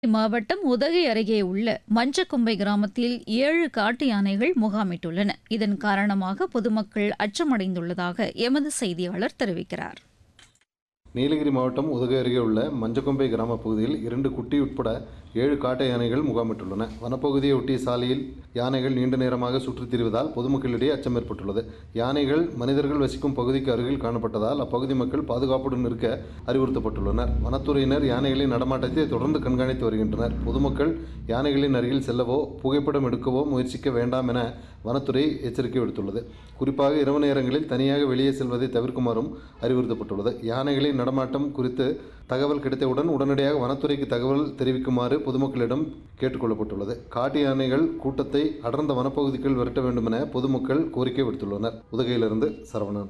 மாவட்டம் உதகை அருகே உள்ள மஞ்சக்கொம்பை கிராமத்தில் ஏழு காட்டு யானைகள் முகாமிட்டுள்ளன இதன் காரணமாக பொதுமக்கள் அச்சமடைந்துள்ளதாக எமது செய்தியாளர் தெரிவிக்கிறார் நீலகிரி மாவட்டம் உதகை அருகே உள்ள மஞ்சக்கொம்பை கிராம பகுதியில் இரண்டு குட்டி உட்பட ஏழு காட்டு யானைகள் முகாமிட்டுள்ளன வனப்பகுதியை ஒட்டிய சாலையில் யானைகள் நீண்ட நேரமாக சுற்றித் திரிவதால் பொதுமக்களிடையே அச்சம் ஏற்பட்டுள்ளது யானைகள் மனிதர்கள் வசிக்கும் பகுதிக்கு அருகில் காணப்பட்டதால் அப்பகுதி மக்கள் பாதுகாப்புடன் இருக்க அறிவுறுத்தப்பட்டுள்ளனர் வனத்துறையினர் யானைகளின் நடமாட்டத்தை தொடர்ந்து கண்காணித்து வருகின்றனர் பொதுமக்கள் யானைகளின் அருகில் செல்லவோ புகைப்படம் எடுக்கவோ முயற்சிக்க வேண்டாம் என வனத்துறை எச்சரிக்கை விடுத்துள்ளது குறிப்பாக இரவு நேரங்களில் தனியாக வெளியே செல்வதை தவிர்க்குமாறும் அறிவுறுத்தப்பட்டுள்ளது யானைகளின் நடமாட்டம் குறித்து தகவல் கிடைத்தவுடன் உடனடியாக வனத்துறைக்கு தகவல் தெரிவிக்குமாறு பொதுமக்களிடம் கேட்டுக்கொள்ளப்பட்டுள்ளது காட்டு யானைகள் கூட்டத்தை அடர்ந்த வனப்பகுதிக்குள் விரட்ட வேண்டும் என பொதுமக்கள் கோரிக்கை விடுத்துள்ளனர் உதகையிலிருந்து சரவணன்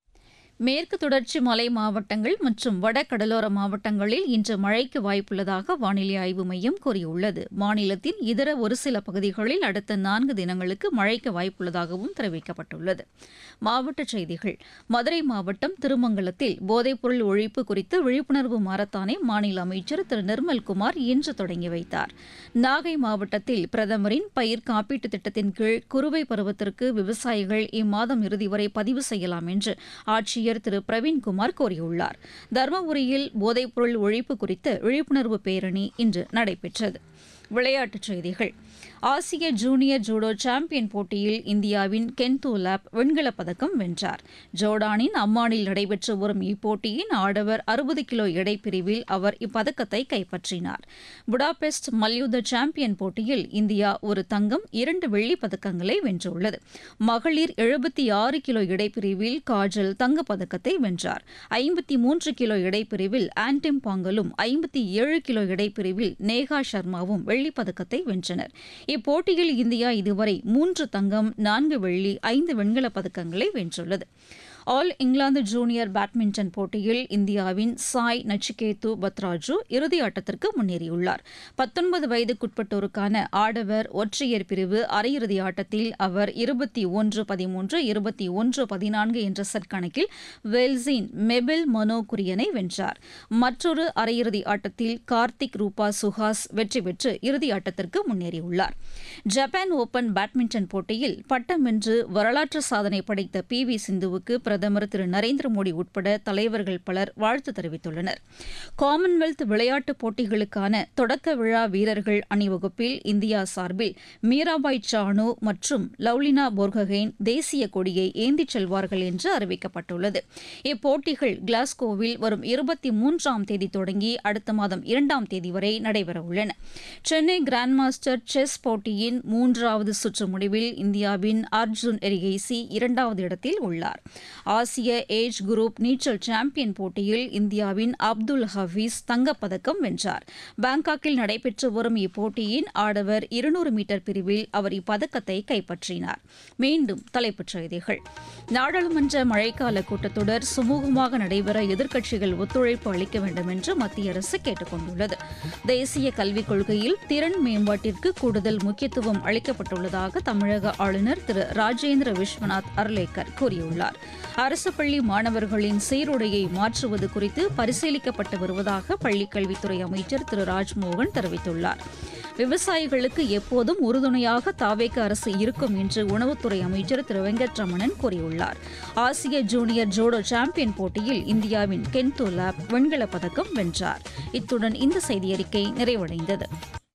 மேற்கு தொடர்ச்சி மலை மாவட்டங்கள் மற்றும் வட கடலோர மாவட்டங்களில் இன்று மழைக்கு வாய்ப்புள்ளதாக வானிலை ஆய்வு மையம் கூறியுள்ளது மாநிலத்தின் இதர ஒரு சில பகுதிகளில் அடுத்த நான்கு தினங்களுக்கு மழைக்கு வாய்ப்புள்ளதாகவும் தெரிவிக்கப்பட்டுள்ளது மாவட்டச் செய்திகள் மதுரை மாவட்டம் திருமங்கலத்தில் போதைப்பொருள் ஒழிப்பு குறித்து விழிப்புணர்வு மாரத்தானை மாநில அமைச்சர் திரு நிர்மல்குமார் இன்று தொடங்கி வைத்தார் நாகை மாவட்டத்தில் பிரதமரின் பயிர் காப்பீட்டுத் திட்டத்தின் கீழ் குறுவை பருவத்திற்கு விவசாயிகள் இம்மாதம் இறுதி வரை பதிவு செய்யலாம் என்று ஆட்சியர் திரு பிரவீன்குமார் கூறியுள்ளார் தருமபுரியில் போதைப்பொருள் ஒழிப்பு குறித்த விழிப்புணர்வு பேரணி இன்று நடைபெற்றது விளையாட்டுச் செய்திகள் ஆசிய ஜூனியர் ஜூடோ சாம்பியன் போட்டியில் இந்தியாவின் கென்தோ லேப் வெண்கலப் பதக்கம் வென்றார் ஜோர்டானின் அம்மானில் நடைபெற்று வரும் இப்போட்டியின் ஆடவர் அறுபது கிலோ எடை பிரிவில் அவர் இப்பதக்கத்தை கைப்பற்றினார் புடாபெஸ்ட் மல்யுத்த சாம்பியன் போட்டியில் இந்தியா ஒரு தங்கம் இரண்டு வெள்ளிப் பதக்கங்களை வென்றுள்ளது மகளிர் எழுபத்தி ஆறு கிலோ எடைப்பிரிவில் காஜல் தங்கப் பதக்கத்தை வென்றார் ஐம்பத்தி மூன்று கிலோ எடைப்பிரிவில் ஆன்டிம் பாங்கலும் ஐம்பத்தி ஏழு கிலோ எடைப்பிரிவில் நேகா சர்மாவும் வெள்ளிப் பதக்கத்தை வென்றனர் இப்போட்டியில் இந்தியா இதுவரை மூன்று தங்கம் நான்கு வெள்ளி ஐந்து வெண்கலப் பதக்கங்களை வென்றுள்ளது ஆல் இங்கிலாந்து ஜூனியர் பேட்மிண்டன் போட்டியில் இந்தியாவின் சாய் நச்சிகேத்து பத்ராஜு இறுதி ஆட்டத்திற்கு முன்னேறியுள்ளார் பத்தொன்பது வயதுக்குட்பட்டோருக்கான ஆடவர் ஒற்றையர் பிரிவு அரையிறுதி ஆட்டத்தில் அவர் இருபத்தி ஒன்று பதிமூன்று இருபத்தி ஒன்று பதினான்கு என்ற செட் கணக்கில் வெல்ஸின் மெபில் மனோ குரியனை வென்றார் மற்றொரு அரையிறுதி ஆட்டத்தில் கார்த்திக் ரூபா சுஹாஸ் வெற்றி பெற்று இறுதி ஆட்டத்திற்கு முன்னேறியுள்ளார் ஜப்பான் ஓபன் பேட்மிண்டன் போட்டியில் பட்டம் வென்று வரலாற்று சாதனை படைத்த பி வி சிந்துவுக்கு பிரதமர் திரு நரேந்திர மோடி உட்பட தலைவர்கள் பலர் வாழ்த்து தெரிவித்துள்ளனர் காமன்வெல்த் விளையாட்டுப் போட்டிகளுக்கான தொடக்க விழா வீரர்கள் அணிவகுப்பில் இந்தியா சார்பில் மீராபாய் சானு மற்றும் லவ்லினா போர்கஹெயின் தேசிய கொடியை ஏந்திச் செல்வார்கள் என்று அறிவிக்கப்பட்டுள்ளது இப்போட்டிகள் கிளாஸ்கோவில் வரும் இருபத்தி மூன்றாம் தேதி தொடங்கி அடுத்த மாதம் இரண்டாம் தேதி வரை நடைபெறவுள்ளன சென்னை கிராண்ட் மாஸ்டர் செஸ் போட்டியின் மூன்றாவது சுற்று முடிவில் இந்தியாவின் அர்ஜுன் எரிகேசி இரண்டாவது இடத்தில் உள்ளார் ஆசிய ஏஜ் குரூப் நீச்சல் சாம்பியன் போட்டியில் இந்தியாவின் அப்துல் ஹபீஸ் தங்கப்பதக்கம் வென்றார் பாங்காக்கில் நடைபெற்று வரும் இப்போட்டியின் ஆடவர் இருநூறு மீட்டர் பிரிவில் அவர் இப்பதக்கத்தை கைப்பற்றினார் மீண்டும் தலைப்புச் செய்திகள் நாடாளுமன்ற மழைக்கால கூட்டத்தொடர் சுமூகமாக நடைபெற எதிர்க்கட்சிகள் ஒத்துழைப்பு அளிக்க வேண்டும் என்று மத்திய அரசு கேட்டுக் கொண்டுள்ளது தேசிய கல்விக் கொள்கையில் திறன் மேம்பாட்டிற்கு கூடுதல் முக்கியத்துவம் அளிக்கப்பட்டுள்ளதாக தமிழக ஆளுநர் திரு ராஜேந்திர விஸ்வநாத் அர்லேக்கர் கூறியுள்ளார் அரசு பள்ளி மாணவர்களின் சீருடையை மாற்றுவது குறித்து பரிசீலிக்கப்பட்டு வருவதாக பள்ளிக்கல்வித்துறை அமைச்சர் திரு ராஜ்மோகன் தெரிவித்துள்ளார் விவசாயிகளுக்கு எப்போதும் உறுதுணையாக தாவேக அரசு இருக்கும் என்று உணவுத்துறை அமைச்சர் திரு வெங்கட்ரமணன் கூறியுள்ளார் ஆசிய ஜூனியர் ஜோடோ சாம்பியன் போட்டியில் இந்தியாவின் கென்தோ லேப் வெண்கலப் பதக்கம் வென்றார் இத்துடன் இந்த செய்தியறிக்கை நிறைவடைந்தது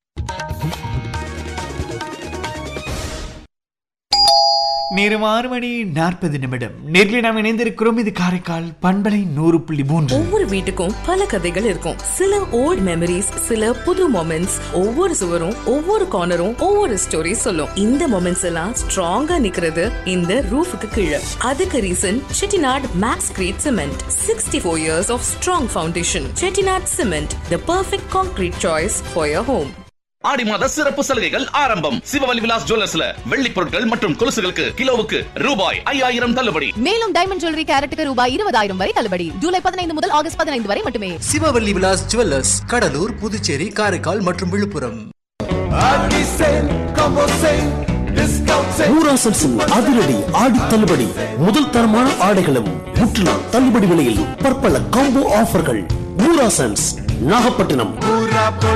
நேரம் ஆறு மணி நாற்பது நிமிடம் நேரில் நாம் இணைந்திருக்கிறோம் இது காரைக்கால் பண்பலை நூறு புள்ளி மூன்று ஒவ்வொரு வீட்டுக்கும் பல கதைகள் இருக்கும் சில ஓல்ட் மெமரிஸ் சில புது மொமெண்ட்ஸ் ஒவ்வொரு சுவரும் ஒவ்வொரு கார்னரும் ஒவ்வொரு ஸ்டோரி சொல்லும் இந்த மொமெண்ட்ஸ் எல்லாம் ஸ்ட்ராங்கா நிக்கிறது இந்த ரூஃபுக்கு கீழே அதுக்கு reason Chettinad maxcrete cement sixty four years of strong foundation Chettinad cement the perfect concrete choice for your home ஆடி மாத சிறப்பு சலுகைகள் ஆரம்பம் சிவவலி விலாஸ் ஜுவல்லர்ஸ்ல வெள்ளி பொருட்கள் மற்றும் கொலுசுகளுக்கு கிலோவுக்கு ரூபாய் ஐயாயிரம் தள்ளுபடி மேலும் டைமண்ட் ஜுவல்லரி கேரட்டுக்கு ரூபாய் இருபதாயிரம் வரை தள்ளுபடி ஜூலை பதினைந்து முதல் ஆகஸ்ட் பதினைந்து வரை மட்டுமே சிவவல்லி விலாஸ் ஜுவல்லர்ஸ் கடலூர் புதுச்சேரி காரைக்கால் மற்றும் விழுப்புரம் ஊராசன்ஸின் அதிரடி ஆடி தள்ளுபடி முதல் தரமான ஆடைகளும் முற்றிலும் தள்ளுபடி விலையில் பற்பல காம்போ ஆஃபர்கள் ஊராசன்ஸ் நாகப்பட்டினம்